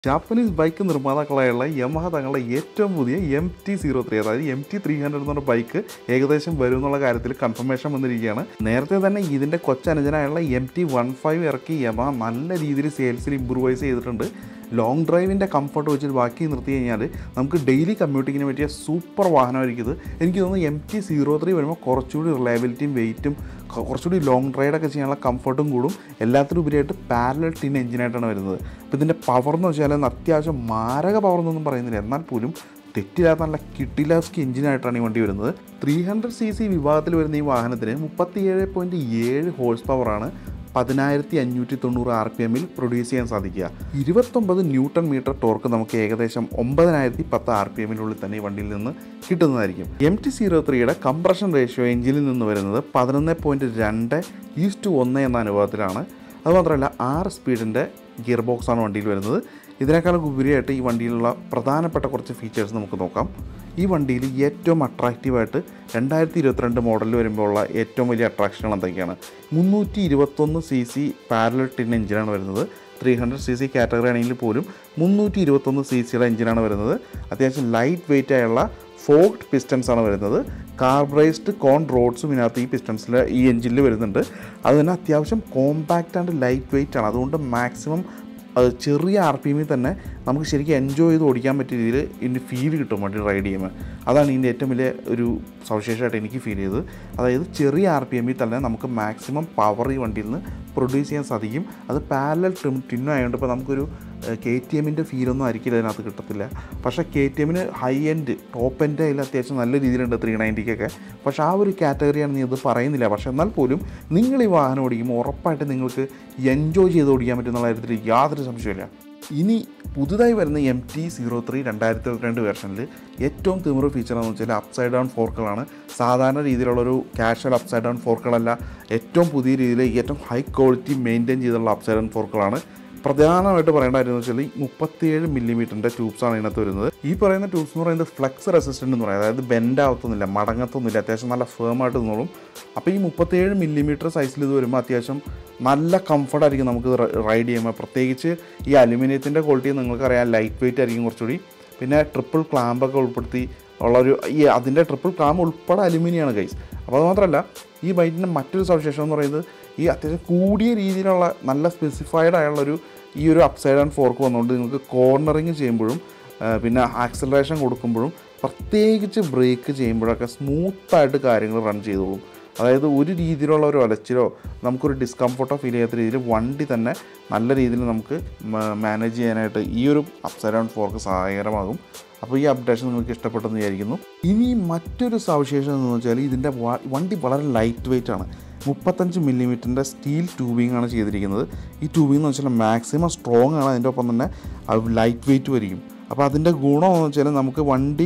Japanese bike നിർമ്മാതാക്കളായുള്ള Yamaha തങ്ങളുടെ ഏറ്റവും പുതിയ എം ടി സീറോ ത്രീ അതായത് എം ടി ത്രീ ഹൺഡ്രഡ് എന്നുള്ള ബൈക്ക് ഏകദേശം വരും എന്നുള്ള കാര്യത്തിൽ കൺഫർമേഷൻ വന്നിരിക്കുകയാണ് നേരത്തെ തന്നെ ഇതിൻ്റെ കൊച്ചനുജനായുള്ള എം ടി വൺ ഫൈവ് ഇറക്കി യമഹ നല്ല രീതിയിൽ സെയിൽസിൽ ഇമ്പ്രൂവൈസ് ചെയ്തിട്ടുണ്ട് ലോങ് ഡ്രൈവിൻ്റെ കംഫർട്ട് വെച്ചിട്ട് ബാക്കി നിർത്തി കഴിഞ്ഞാൽ നമുക്ക് ഡെയിലി കമ്മ്യൂട്ടിങ്ങിന് പറ്റിയ സൂപ്പർ വാഹനമായിരിക്കും ഇത് എനിക്ക് തോന്നുന്നു എം ടി സീറോ ത്രീ വരുമ്പോൾ കുറച്ചുകൂടി റിലയബിലിറ്റിയും വെയിറ്റും കുറച്ചുകൂടി ലോങ് റൈഡൊക്കെ ചെയ്യാനുള്ള കംഫർട്ടും കൂടും എല്ലാത്തിനും ഉപരിയായിട്ട് പാരലൽ ടിൻ എഞ്ചിനായിട്ടാണ് വരുന്നത് അപ്പോൾ ഇതിൻ്റെ പവർ എന്ന് വെച്ചാൽ അത്യാവശ്യം മാരക പവർ എന്നൊന്നും പറയുന്നില്ല എന്നാൽ പോലും തെറ്റില്ലാത്ത നല്ല കിട്ടിലാസ്കി എഞ്ചിനായിട്ടാണ് ഈ വണ്ടി വരുന്നത് ത്രീ ഹൺഡ്രഡ് സി സി വിഭാഗത്തിൽ വരുന്ന ഈ വാഹനത്തിന് മുപ്പത്തിയേഴ് പോയിൻറ്റ് ഏഴ് ഹോഴ്സ് പവറാണ് പതിനായിരത്തി അഞ്ഞൂറ്റി തൊണ്ണൂറ് ആർ പി എമ്മിൽ പ്രൊഡ്യൂസ് ചെയ്യാൻ സാധിക്കുക ഇരുപത്തൊമ്പത് ന്യൂട്ടൺ മീറ്റർ ടോർക്ക് നമുക്ക് ഏകദേശം ഒമ്പതിനായിരത്തി പത്ത് ആർ പി എമ്മിനുള്ളിൽ തന്നെ ഈ വണ്ടിയിൽ നിന്ന് കിട്ടുന്നതായിരിക്കും എം ടി സീറോ ത്രീയുടെ കംപ്രഷൻ റേഷ്യോ എഞ്ചിനിൽ നിന്ന് വരുന്നത് പതിനൊന്ന് പോയിൻറ്റ് രണ്ട് ഈസ്റ്റ് ഒന്ന് എന്ന അനുപാതത്തിലാണ് അതുമാത്രമല്ല ആറ് സ്പീഡിൻ്റെ ഗിയർ ബോക്സാണ് വണ്ടിയിൽ വരുന്നത് ഇതിനേക്കാളും ഉപരിയായിട്ട് ഈ വണ്ടിയിലുള്ള പ്രധാനപ്പെട്ട കുറച്ച് ഫീച്ചേഴ്സ് നമുക്ക് നോക്കാം ഈ വണ്ടിയിൽ ഏറ്റവും അട്രാക്റ്റീവായിട്ട് രണ്ടായിരത്തി ഇരുപത്തിരണ്ട് മോഡലിൽ വരുമ്പോൾ ഉള്ള ഏറ്റവും വലിയ അട്രാക്ഷനുകൾ എന്തൊക്കെയാണ് മുന്നൂറ്റി ഇരുപത്തൊന്ന് സി സി പാരലൽ ടിൻ എഞ്ചിനാണ് വരുന്നത് three hundred C C category ആണെങ്കിൽ പോലും മുന്നൂറ്റി ഇരുപത്തൊന്ന് സി സിയുടെ എഞ്ചിനാണ് വരുന്നത് അത്യാവശ്യം ലൈറ്റ് വെയിറ്റ് ആയുള്ള ഫോക്ഡ് പിസ്റ്റൻസ് ആണ് വരുന്നത് കാർബ്രൈസ്ഡ് കോൺ റോഡ്സും ഇതിനകത്ത് ഈ പിസ്റ്റൻസിൽ ഈ എഞ്ചിനിൽ വരുന്നുണ്ട് അത് തന്നെ അത്യാവശ്യം കോമ്പാക്റ്റ് ആൻഡ് ലൈറ്റ് വെയിറ്റ് ആണ് അതുകൊണ്ട് മാക്സിമം അത് ചെറിയ ആർ പി എമ്മിൽ തന്നെ നമുക്ക് ശരിക്കും എൻജോയ് ചെയ്ത് ഓടിക്കാൻ പറ്റിയ രീതിയിൽ ഇതിൻ്റെ ഫീൽ കിട്ടും വണ്ടി റൈഡ് ചെയ്യുമ്പോൾ അതാണ് ഇതിൻ്റെ ഏറ്റവും വലിയ ഒരു സവിശേഷമായിട്ട് എനിക്ക് ഫീൽ ചെയ്തത് അതായത് ചെറിയ ആർ പി എമ്മിൽ തന്നെ നമുക്ക് മാക്സിമം പവർ ഈ വണ്ടിയിൽ നിന്ന് പ്രൊഡ്യൂസ് ചെയ്യാൻ സാധിക്കും അത് പാരലൽ ടിം ടിന്നും ആയതുകൊണ്ട് ഇപ്പോൾ നമുക്കൊരു കെ ടി എമ്മിൻ്റെ ഫീലൊന്നും ആയിരിക്കില്ല അതിനകത്ത് കിട്ടത്തില്ല പക്ഷേ കെ ടി എമ്മിന് ഹൈ എൻഡ് ടോപ്പ് എൻഡ് അതിൽ അത്യാവശ്യം നല്ല രീതിയിലുണ്ട് ത്രീ നയൻറ്റിക്കൊക്കെ പക്ഷേ ആ ഒരു കാറ്റഗറിയാണ് നീ അത് പറയുന്നില്ല പക്ഷേ എന്നാൽ പോലും നിങ്ങൾ ഈ വാഹനം ഓടിക്കുമ്പോൾ ഉറപ്പായിട്ട് നിങ്ങൾക്ക് എൻജോയ് ചെയ്ത് ഓടിക്കാൻ പറ്റുന്ന കാര്യത്തിൽ യാതൊരു സംശയമില്ല ഇനി പുതുതായി വരുന്ന എം ടി സീറോ ത്രീ രണ്ടായിരത്തി ഇരുപത്തിരണ്ട് വേർഷനിൽ ഏറ്റവും തിമിറ് ഫീച്ചർ എന്ന് വെച്ചാൽ അപ്സൈഡ് ഡൗൺ ഫോർക്കുകളാണ് സാധാരണ രീതിയിലുള്ളൊരു കാഷ്വൽ അപ്സൈഡ് ഡൗൺ ഫോർക്കുകളല്ല ഏറ്റവും പുതിയ രീതിയിൽ ഏറ്റവും ഹൈ ക്വാളിറ്റി മെയിൻറ്റെയിൻ ചെയ്തുള്ള അപ്സൈഡ് ഡൗൺ ഫോർക്കുകളാണ് പ്രധാനമായിട്ട് പറയേണ്ട കാര്യം എന്ന് വെച്ചാൽ ഈ മുപ്പത്തിയേഴ് മില്ലിമീറ്ററിൻ്റെ ട്യൂബ്സാണ് ഇതിനകത്ത് വരുന്നത് ഈ പറയുന്ന ട്യൂബ്സ് എന്ന് പറയുന്നത് ഫ്ലെക്സ് റെസിസ്റ്റൻ്റ് എന്ന് പറയുന്നത് അതായത് ബെൻഡ് ആവത്തൊന്നുമില്ല മടങ്ങത്തൊന്നുമില്ല അത്യാവശ്യം നല്ല ഫേമായിട്ട് നിന്നോളും അപ്പോൾ ഈ മുപ്പത്തിയേഴ് മില്ലിമീറ്റർ സൈസിൽ ഇത് വരുമ്പോൾ അത്യാവശ്യം നല്ല കംഫർട്ടായിരിക്കും നമുക്ക് റൈഡ് ചെയ്യുമ്പോൾ പ്രത്യേകിച്ച് ഈ അലുമിനിയത്തിൻ്റെ ക്വാളിറ്റി നിങ്ങൾക്കറിയാം ലൈറ്റ് വെയിറ്റ് ആയിരിക്കും കുറച്ചുകൂടി പിന്നെ ട്രിപ്പിൾ ക്ലാമ്പൊക്കെ ഉൾപ്പെടുത്തി ഉള്ളൊരു ഈ അതിൻ്റെ ട്രിപ്പിൾ ക്ലാമ്പ് ഉൾപ്പെടെ അലുമിനിയാണ് ഗൈസ് അപ്പോൾ അത് മാത്രമല്ല ഈ ബൈക്കിൻ്റെ മറ്റൊരു സവിശേഷം എന്ന് പറയുന്നത് ഈ അത്യാവശ്യം കൂടിയ രീതിയിലുള്ള നല്ല സ്പെസിഫൈഡ് ആയുള്ളൊരു ഈ ഒരു അപ്സൈഡ് ആൻഡ് ഫോർക്ക് വന്നുകൊണ്ട് നിങ്ങൾക്ക് കോർണറിങ് ചെയ്യുമ്പോഴും ആ, പിന്നെ ആക്സലറേഷൻ കൊടുക്കുമ്പോഴും പ്രത്യേകിച്ച് ബ്രേക്ക് ചെയ്യുമ്പോഴൊക്കെ സ്മൂത്തായിട്ട് കാര്യങ്ങൾ റൺ ചെയ്തോളും അതായത് ഒരു രീതിയിലുള്ള ഒരു ഒലച്ചിലോ നമുക്കൊരു ഡിസ്കംഫർട്ടോ ഫീൽ ചെയ്യാത്ത രീതിയിൽ വണ്ടി തന്നെ നല്ല രീതിയിൽ നമുക്ക് മാനേജ് ചെയ്യാനായിട്ട് ഈ ഒരു അപ്സൈഡ് ആൻഡ് ഫോർക്ക് സഹായകരമാകും അപ്പോൾ ഈ അപ്ഡേഷൻ നിങ്ങൾക്ക് ഇഷ്ടപ്പെട്ടെന്ന് വിചാരിക്കുന്നു ഇനി മറ്റൊരു സവിശേഷത എന്ന് വെച്ചാൽ ഇതിൻ്റെ വ- വണ്ടി വളരെ ലൈറ്റ് വെയിറ്റ് ആണ് മുപ്പത്തഞ്ച് മില്ലിമീറ്ററിൻ്റെ സ്റ്റീൽ ട്യൂബിംഗ് ആണ് ചെയ്തിരിക്കുന്നത് ഈ ട്യൂബിംഗ് എന്ന് വെച്ചാൽ മാക്സിമം സ്ട്രോങ് ആണ് അതിൻ്റെ ഒപ്പം തന്നെ ലൈറ്റ് വെയിറ്റ് വരിക്കും അപ്പോൾ അതിൻ്റെ ഗുണം എന്ന് വെച്ചാൽ നമുക്ക് വണ്ടി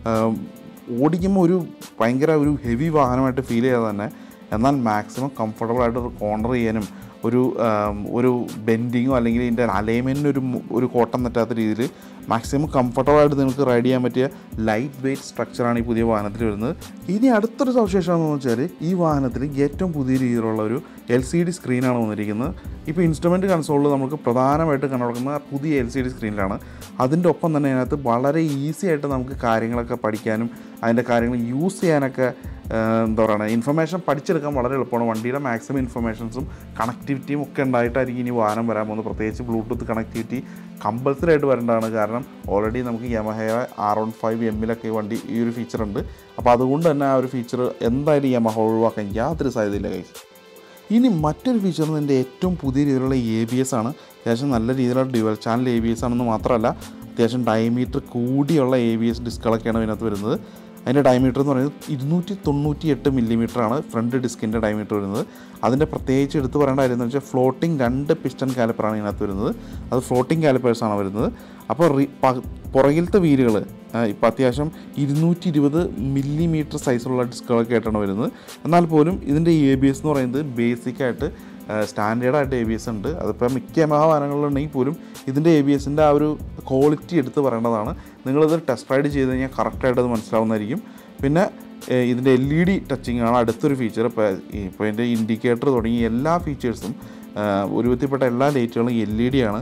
ഓടിക്കുമ്പോൾ ഒരു ഭയങ്കര ഒരു ഹെവി വാഹനമായിട്ട് ഫീൽ ചെയ്യാതെ തന്നെ എന്നാൽ മാക്സിമം കംഫർട്ടബിൾ ആയിട്ട് ഒരു കോർണർ ചെയ്യാനും ഒരു ആം, ഒരു ബെൻഡിങ്ങോ അല്ലെങ്കിൽ ഇതിൻ്റെ അലൈൻമെൻറ്റിന് ഒരു മു- ഒരു കോട്ടം തെറ്റാത്ത രീതിയിൽ മാക്സിമം കംഫർട്ടബിൾ ആയിട്ട് നിങ്ങൾക്ക് റൈഡ് ചെയ്യാൻ പറ്റിയ ലൈറ്റ് വെയിറ്റ് സ്ട്രക്ചറാണ് ഈ പുതിയ വാഹനത്തിൽ വരുന്നത് ഇനി അടുത്തൊരു സവിശേഷത എന്ന് വെച്ചാൽ ഈ വാഹനത്തിൽ ഏറ്റവും പുതിയ രീതിയിലുള്ള ഒരു എൽ സി ഡി സ്ക്രീനാണ് വന്നിരിക്കുന്നത് ഇപ്പോൾ ഇൻസ്ട്രുമെൻറ്റ് കൺസോളിൽ നമുക്ക് പ്രധാനമായിട്ട് കണ്ടുകൊടുക്കുന്ന പുതിയ എൽ സി ഡി സ്ക്രീനിലാണ് അതിൻ്റെ ഒപ്പം തന്നെ അതിനകത്ത് വളരെ ഈസി ആയിട്ട് നമുക്ക് കാര്യങ്ങളൊക്കെ പഠിക്കാനും അതിൻ്റെ കാര്യങ്ങൾ യൂസ് ചെയ്യാനൊക്കെ ആ, എന്താ പറയുക ഇൻഫർമേഷൻ പഠിച്ചെടുക്കാൻ വളരെ എളുപ്പമാണ് വണ്ടിയുടെ മാക്സിമം ഇൻഫർമേഷൻസും കണക്ടിവിറ്റിയും ഒക്കെ ഉണ്ടായിട്ടായിരിക്കും ഇനി വാഹനം വരാൻ പോകുന്നത് പ്രത്യേകിച്ച് ബ്ലൂടൂത്ത് കണക്ടിവിറ്റി കമ്പൽസറി ആയിട്ട് വരേണ്ടതാണ് കാരണം ഓൾറെഡി നമുക്ക് യമഹയ ആർ വൺ ഫൈവ് എമ്മിലൊക്കെ ഈ വണ്ടി ഈ ഒരു ഫീച്ചർ ഉണ്ട് അപ്പോൾ അതുകൊണ്ട് തന്നെ ആ ഒരു ഫീച്ചർ എന്തായാലും യമഹ ഒഴിവാക്കാൻ യാതൊരു സാധ്യതയില്ല കൈസ് ഇനി മറ്റൊരു ഫീച്ചർ എൻ്റെ ഏറ്റവും പുതിയ രീതിയിലുള്ള എ ബി എസ് ആണ് അത്യാവശ്യം നല്ല രീതിയിലുള്ള dual channel A B S ആണെന്ന് മാത്രമല്ല അത്യാവശ്യം ഡയമീറ്റർ കൂടിയുള്ള എ ബി എസ് ഡിസ്കുകളൊക്കെയാണ് ഇതിനകത്ത് വരുന്നത് അതിൻ്റെ ഡയമീറ്റർ എന്ന് പറയുന്നത് ഇരുന്നൂറ്റി തൊണ്ണൂറ്റി എട്ട് മില്ലിമീറ്ററാണ് ഫ്രണ്ട് ഡിസ്കിൻ്റെ ഡയമീറ്റർ വരുന്നത് അതിൻ്റെ പ്രത്യേകിച്ച് എടുത്ത് പറയേണ്ട കാര്യം എന്ന് വെച്ചാൽ ഫ്ലോട്ടിംഗ് രണ്ട് പിസ്റ്റൺ കാലിപ്പറാണ് ഇതിനകത്ത് വരുന്നത് അത് ഫ്ലോട്ടിംഗ് കാലിപ്പേഴ്സാണ് വരുന്നത് അപ്പോൾ റീ പ- പുറകിലത്തെ വീലുകൾ ഇപ്പോൾ അത്യാവശ്യം ഇരുന്നൂറ്റി ഇരുപത് മില്ലിമീറ്റർ സൈസുള്ള ഡിസ്കുകളൊക്കെ ആയിട്ടാണ് വരുന്നത് എന്നാൽ പോലും ഇതിൻ്റെ എ ബി എസ് എന്ന് പറയുന്നത് ബേസിക്കായിട്ട് സ്റ്റാൻഡേർഡായിട്ട് എ ബി എസ് ഉണ്ട് അതിപ്പോൾ മിക്ക യമഹ വാഹനങ്ങളിലുണ്ടെങ്കിൽ പോലും ഇതിൻ്റെ എ ബി എസിൻ്റെ ആ ഒരു ക്വാളിറ്റി എടുത്ത് പറയേണ്ടതാണ് നിങ്ങളിത് ടെസ്റ്റ് റൈഡ് ചെയ്ത് കഴിഞ്ഞാൽ കറക്റ്റായിട്ട് അത് മനസ്സിലാവുന്നതായിരിക്കും പിന്നെ ഏഹ് ഇതിൻ്റെ എൽ ഇ ഡി ടച്ചിങ് ആണ് അടുത്തൊരു ഫീച്ചർ ഇപ്പോൾ ഇപ്പോൾ ഇതിൻ്റെ ഇൻഡിക്കേറ്റർ തുടങ്ങി എല്ലാ ഫീച്ചേഴ്സും ഒരു വിധത്തിൽപ്പെട്ട എല്ലാ ലൈറ്റുകളും എൽ ഇ ഡി ആണ്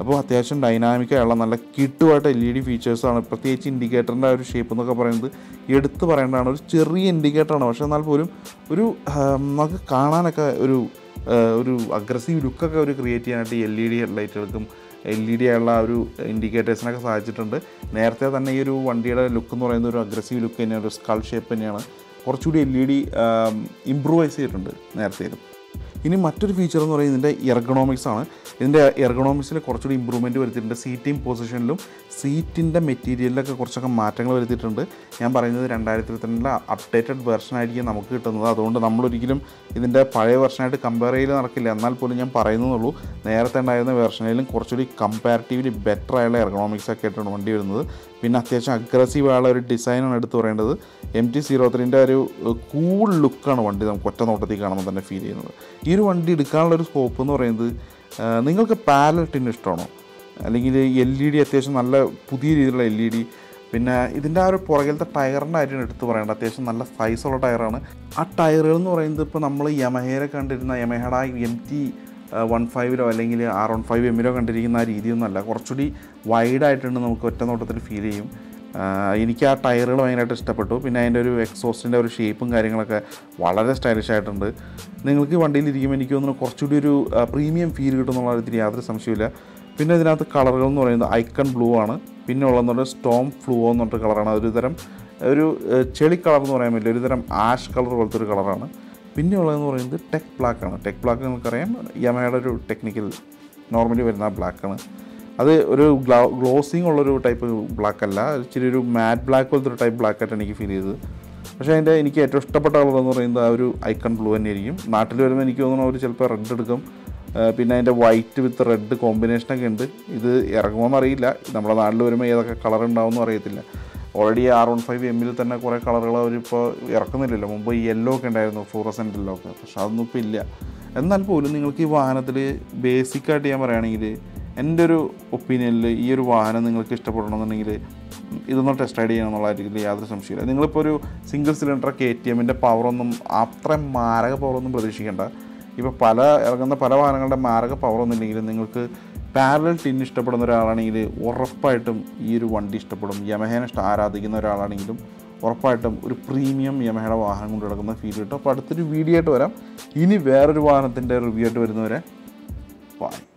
അപ്പോൾ അത്യാവശ്യം ഡൈനാമിക്കായുള്ള നല്ല കിട്ടുമായിട്ട് എൽ ഇ ഡി ഫീച്ചേഴ്സാണ് പ്രത്യേകിച്ച് ഇൻഡിക്കേറ്ററിൻ്റെ ആ ഒരു ഷേപ്പ് എന്നൊക്കെ പറയുന്നത് എടുത്ത് പറയേണ്ടതാണ് ഒരു ചെറിയ ഇൻഡിക്കേറ്ററാണ് പക്ഷേ എന്നാൽ പോലും ഒരു ആ, നമുക്ക് കാണാനൊക്കെ ഒരു ആ, ഒരു അഗ്രസീവ് ലുക്കൊക്കെ ഒരു ക്രിയേറ്റ് ചെയ്യാനായിട്ട് എൽ ഇ ഡി ഹെഡ്ലൈറ്റുകൾക്കും എൽ ഇ ഡി ആയുള്ള ആ ഒരു ഇൻഡിക്കേറ്റേഴ്സിനൊക്കെ സാധിച്ചിട്ടുണ്ട് നേരത്തെ തന്നെ ഈ ഒരു വണ്ടിയുടെ ലുക്ക് എന്ന് പറയുന്നത് ഒരു അഗ്രസീവ് ലുക്ക് തന്നെയാണ് ഒരു സ്കൾ ഷേപ്പ് തന്നെയാണ് കുറച്ചുകൂടി എൽ ഇ ഡി ഇമ്പ്രൂവൈസ് ചെയ്തിട്ടുണ്ട് നേരത്തേലും ഇനി മറ്റൊരു ഫീച്ചർ എന്ന് പറയുന്നത് ഇതിൻ്റെ എർഗണോമിക്സ് ആണ് ഇതിൻ്റെ എർഗണോമിക്സിൽ കുറച്ചുകൂടി ഇമ്പ്രൂവ്മെൻറ്റ് വരുത്തിയിട്ടുണ്ട് സീറ്റിംഗ് പൊസിഷനിലും സീറ്റിൻ്റെ മെറ്റീരിയലിലൊക്കെ കുറച്ചൊക്കെ മാറ്റങ്ങൾ വരുത്തിയിട്ടുണ്ട് ഞാൻ പറയുന്നത് രണ്ടായിരത്തി ഇരുപത്തിരണ്ടിലെ അപ്ഡേറ്റഡ് വെർഷനായിരിക്കും നമുക്ക് കിട്ടുന്നത് അതുകൊണ്ട് നമ്മളൊരിക്കലും ഇതിൻ്റെ പഴയ വെർഷനായിട്ട് കമ്പയർ ചെയ്യൽ നടക്കില്ല എന്നാൽ പോലും ഞാൻ പറയുന്നതുള്ളൂ നേരത്തെ ഉണ്ടായിരുന്ന വെർഷനിലും കുറച്ചുകൂടി കമ്പാരിറ്റീവ്ലി ബെറ്റർ ആയുള്ള എർഗണോമിക്സ് ഒക്കെ ആയിട്ടാണ് വണ്ടി വരുന്നത് പിന്നെ അത്യാവശ്യം അഗ്രസീവ് ആയുള്ള ഒരു ഡിസൈനാണ് എടുത്തു പറയേണ്ടത് എം ടി സീറോ ത്രീൻ്റെ ഒരു കൂൾ ലുക്കാണ് വണ്ടി നമുക്ക് ഒറ്റ നോട്ടത്തിൽ കാണുമ്പോൾ തന്നെ ഫീൽ ചെയ്യുന്നത് ഈ ഒരു വണ്ടി എടുക്കാനുള്ള ഒരു സ്കോപ്പ് എന്ന് പറയുന്നത് ആ, നിങ്ങൾക്ക് പാരലൽ ടിൻ ഇഷ്ടമാണോ അല്ലെങ്കിൽ എൽ ഇ ഡി അത്യാവശ്യം നല്ല പുതിയ രീതിയിലുള്ള എൽ ഇ ഡി പിന്നെ ഇതിൻ്റെ ആ ഒരു പുറകിലത്തെ ടയറിൻ്റെ കാര്യമാണ് എടുത്ത് പറയേണ്ടത് അത്യാവശ്യം നല്ല സൈസുള്ള ടയറാണ് ആ ടയറുകൾ എന്ന് പറയുന്നത് ഇപ്പോൾ നമ്മൾ യമഹേരെ കണ്ടിരുന്ന യമഹയുടെ ആ എം ടി വൺ ഫൈവിലോ അല്ലെങ്കിൽ ആർ വൺ ഫൈവ് എമ്മിലോ കണ്ടിരിക്കുന്ന ആ രീതിയൊന്നുമല്ല കുറച്ചുകൂടി വൈഡായിട്ടുണ്ട് നമുക്ക് ഒറ്റ നോട്ടത്തിൽ ഫീൽ ചെയ്യും ആ, എനിക്ക് ആ ടയറുകൾ ഭയങ്കരമായിട്ട് ഇഷ്ടപ്പെട്ടു പിന്നെ അതിൻ്റെ ഒരു എക്സോസ്റ്റിൻ്റെ ഒരു ഷേപ്പും കാര്യങ്ങളൊക്കെ വളരെ സ്റ്റൈലിഷ് ആയിട്ടുണ്ട് നിങ്ങൾക്ക് വണ്ടിയിൽ ഇരിക്കുമ്പോൾ എനിക്ക് തോന്നുന്നു കുറച്ചുകൂടി ഒരു പ്രീമിയം ഫീൽ കിട്ടുന്നുള്ള കാര്യത്തിൽ യാതൊരു സംശയമില്ല പിന്നെ ഇതിനകത്ത് കളറുകൾ എന്ന് പറയുന്നത് ഐക്കൺ ബ്ലൂ ആണ് പിന്നെ ഉള്ളതെന്ന് പറഞ്ഞാൽ സ്റ്റോം ഫ്ലൂവോ എന്ന് പറഞ്ഞിട്ട് കളറാണ് ഒരു തരം ഒരു ഏഹ്, ചെളി കളർ എന്ന് പറയാൻ പറ്റില്ല ഒരു തരം ആഷ് കളർ പോലത്തെ ഒരു കളറാണ് പിന്നെ ഉള്ളതെന്ന് പറയുന്നത് ടെക് ബ്ലാക്ക് ആണ് ടെക് ബ്ലാക്ക് നിങ്ങൾക്കറിയാം യമയുടെ ഒരു ടെക്നിക്കൽ നോർമലി വരുന്ന ബ്ലാക്കാണ് അത് ഒരു ഗ്ലോ ഗ്ലോസിങ് ഉള്ളൊരു ടൈപ്പ് ബ്ലാക്ക് അല്ല ഇച്ചിരി ഒരു മാറ്റ് ബ്ലാക്ക് പോലത്തെ ഒരു ടൈപ്പ് ബ്ലാക്ക് ആയിട്ടാണ് എനിക്ക് ഫീൽ ചെയ്തത് പക്ഷേ അതിൻ്റെ എനിക്ക് ഏറ്റവും ഇഷ്ടപ്പെട്ട കളർ എന്ന് പറയുന്നത് ആ ഒരു ഐക്കൺ ബ്ലൂ തന്നെയായിരിക്കും നാട്ടിൽ വരുമ്പോൾ എനിക്ക് തോന്നുന്നു അവർ ചിലപ്പോൾ റെഡ് എടുക്കും ആ, പിന്നെ അതിൻ്റെ വൈറ്റ് വിത്ത് റെഡ് കോമ്പിനേഷനൊക്കെ ഉണ്ട് ഇത് ഇറങ്ങുമോയെന്ന് അറിയില്ല നമ്മുടെ നാട്ടിൽ വരുമ്പോൾ ഏതൊക്കെ കളർ ഉണ്ടാവുമെന്നും അറിയത്തില്ല ഓൾറെഡി ആർ വൺ ഫൈവ് എമ്മിൽ തന്നെ കുറേ കളറുകൾ അവരിപ്പോൾ ഇറക്കുന്നില്ലല്ലോ മുമ്പ് ഈ യെല്ലോ ഒക്കെ ഉണ്ടായിരുന്നു ഫ്ലൂറസെൻ്റ് യെല്ലോ ഒക്കെ പക്ഷെ അതൊന്നും ഇപ്പോൾ ഇല്ല എന്നാൽ പോലും നിങ്ങൾക്ക് ഈ വാഹനത്തിൽ ബേസിക്കായിട്ട് ഞാൻ പറയുകയാണെങ്കിൽ എൻ്റെ ഒരു ഒപ്പീനിയനിൽ ഈ ഒരു വാഹനം നിങ്ങൾക്ക് ഇഷ്ടപ്പെടണമെന്നുണ്ടെങ്കിൽ ഇതൊന്നും ടെസ്റ്റ് റൈഡ് ചെയ്യണം എന്നുള്ള കാര്യത്തിൽ യാതൊരു സംശയമില്ല നിങ്ങളിപ്പോൾ ഒരു സിംഗിൾ സിലിണ്ടർ കെ ടി എമ്മിൻ്റെ പവറൊന്നും അത്രയും മാരക പവറൊന്നും പ്രതീക്ഷിക്കേണ്ട ഇപ്പോൾ പല ഇറങ്ങുന്ന പല വാഹനങ്ങളുടെ മാരക പവറൊന്നും ഇല്ലെങ്കിലും നിങ്ങൾക്ക് പാരലൽ ടിൻ ഇഷ്ടപ്പെടുന്ന ഒരാളാണെങ്കിൽ ഉറപ്പായിട്ടും ഈ ഒരു വണ്ടി ഇഷ്ടപ്പെടും യമഹേനെ ഇഷ്ടം ആരാധിക്കുന്ന ഒരാളാണെങ്കിലും ഉറപ്പായിട്ടും ഒരു പ്രീമിയം യമഹയുടെ വാഹനം കൊണ്ട് കിടക്കുന്ന ഫീൽ കിട്ടും അപ്പോൾ അടുത്തൊരു വീഡിയോ ആയിട്ട് വരാം ഇനി വേറൊരു വാഹനത്തിൻ്റെ റിവ്യൂ ആയിട്ട് വരുന്നവരെ ബൈ